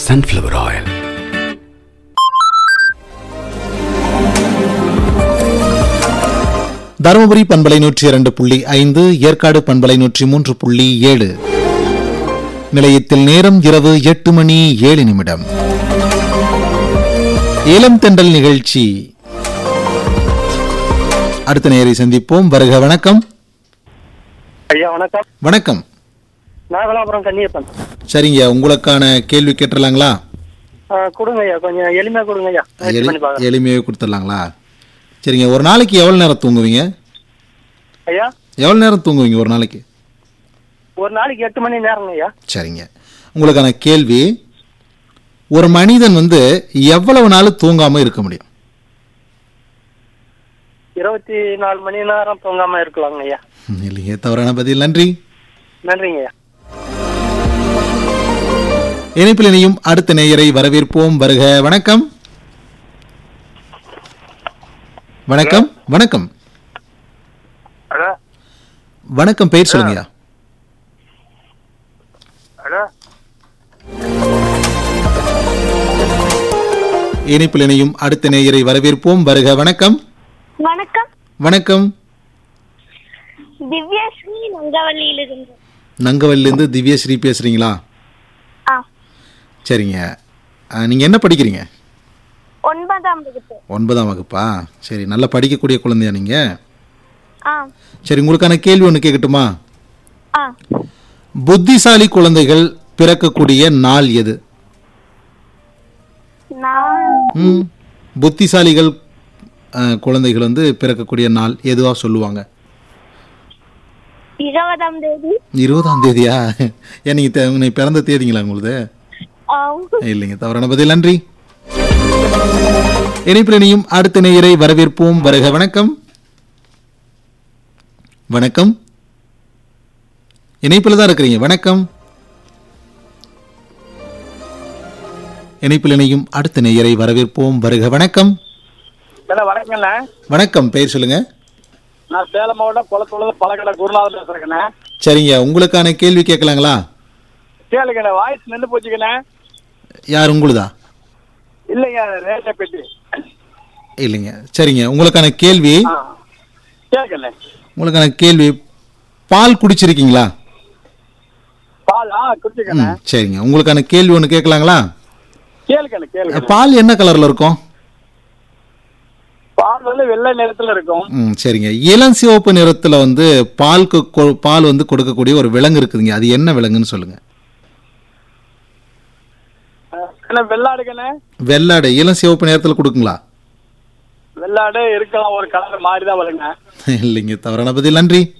sunflower oil. Dharmapuri பண்பலை நூற்றி இரண்டு புள்ளி ஐந்து ஏற்காடு பண்பலை நூற்றி மூன்று புள்ளி ஏழு நிலையத்தில் நேரம் இரவு எட்டு மணி ஏழு நிமிடம் ஏலம் தென்றல் நிகழ்ச்சி அடுத்த நேரை சந்திப்போம் வருக வணக்கம் ஐயா வணக்கம் வணக்கம் நாகலாபுரம் கன்னியப்பன் சரிங்க உங்களுக்கான கேள்வி கேட்டுடலாங்களா ஆ, கொடுங்க ஐயா கொஞ்சம் எளிமையா கொடுங்க ஐயா முயற்சி எளி- பண்ணி பார்க்கலாம் எளிமையாகவே கொடுத்துடலாங்களா சரிங்க ஒரு நாளைக்கு எவ்வளோ நேரம் தூங்குவீங்க ஐயா எவ்வளோ நேரம் தூங்குவீங்க ஒரு நாளைக்கு ஒரு நாளைக்கு எட்டு மணி நேரங்க ஐயா சரிங்க உங்களுக்கான கேள்வி ஒரு மனிதன் வந்து எவ்வளவு நாள் தூங்காம இருக்க முடியும் இருபத்தி நாலு மணி நேரம் தூங்காம இருக்கலாங்க ஐயா ம், இல்லைங்க தவறான பதில் நன்றி நன்றிங்க ஐயா இணைப்பில் இணையும் அடுத்த நேயரை வரவேற்போம் வருக வணக்கம் வணக்கம் வணக்கம் ஹலோ வணக்கம் பெயர் சொல்லுங்கய்யா ஹலோ இணைப்பில் இணையும் அடுத்த நேயரை வரவேற்போம் வருக வணக்கம் வணக்கம் வணக்கம் திவ்யாஸ்ரீ நங்கவள்ளியிலிருந்து நங்கவல்லிருந்து திவ்யஸ்ரீ பேசுறீங்களா ஆ சரிங்க அஹ், நீங்க என்ன படிக்கிறீங்க ஒன்பதாம் வகுப்பு ஒன்பதாம் வகுப்பா சரி நல்லா படிக்கக்கூடிய குழந்தையா நீங்க ஆ சரி உங்களுக்கான கேள்வி ஒன்று கேட்கட்டுமா ஆ புத்திசாலி குழந்தைகள் பிறக்கக்கூடிய நாள் எது நான் ம் புத்திசாலிகள் அஹ், குழந்தைகள் வந்து பிறக்கக்கூடிய நாள் எதுவா சொல்லுவாங்க இருபதாம் தேதி இருபதாம் தேதியா ஏன் நீங்க தெ- நீ பிறந்த தேதிங்களா உங்களுது ஆம். இல்லைங்க தவறான பதில் நன்றி இணைப்பில் இணையும் அடுத்த நேயரை வரவேற்போம் வருக வணக்கம் வணக்கம் இணைப்பில் தான் இருக்கிறீங்க வணக்கம் இணைப்பில் இணையும் அடுத்த நேயரை வரவேற்போம் வருக வணக்கம் ஹலோ வணக்கங்கண்ணே வணக்கம் பெயர் சொல்லுங்க நான் சேலம் மாவட்டம் குளத்தூர்ல பழக்கடை குருநாதன் பேசுறேங்கண்ணே சரிங்க உங்களுக்கான கேள்வி கேட்கலாங்களா கேளுங்கண்ணே வாய்ஸ் நின்று போச்சுக்கண்ணே யார் உங்களுதா இல்லைங்க ரேட்டை பெட்டி இல்லைங்க சரிங்க உங்களுக்கான கேள்வி ஆ கேளுங்கண்ணே உங்களுக்கான கேள்வி பால் குடிச்சிருக்கீங்களா பால் ஆ குடிச்சுக்கண்ணே ம், சரிங்க உங்களுக்கான கேள்வி ஒன்று கேட்கலாங்களா கேளுங்கண்ணே கேளுங்க பால் என்ன கலர்ல இருக்கும் பால் வந்து வெள்ளை நிறத்துல இருக்கும் ம் சரிங்க இளம் சிவப்பு நிறத்துல வந்து பால்க்கு கொ- பால் வந்து கொடுக்கக்கூடிய ஒரு விலங்கு இருக்குதுங்க அது என்ன விலங்குன்னு சொல்லுங்க அண்ணே வெள்ளாடுக்கண்ணே வெள்ளாடு இளம் சிவப்பு நிறத்துல கொடுக்குங்களா வெள்ளாடு இருக்கலாம் ஒரு கலர் மாறி தான் வருங்க இல்லைங்க தவறான பதில் நன்றி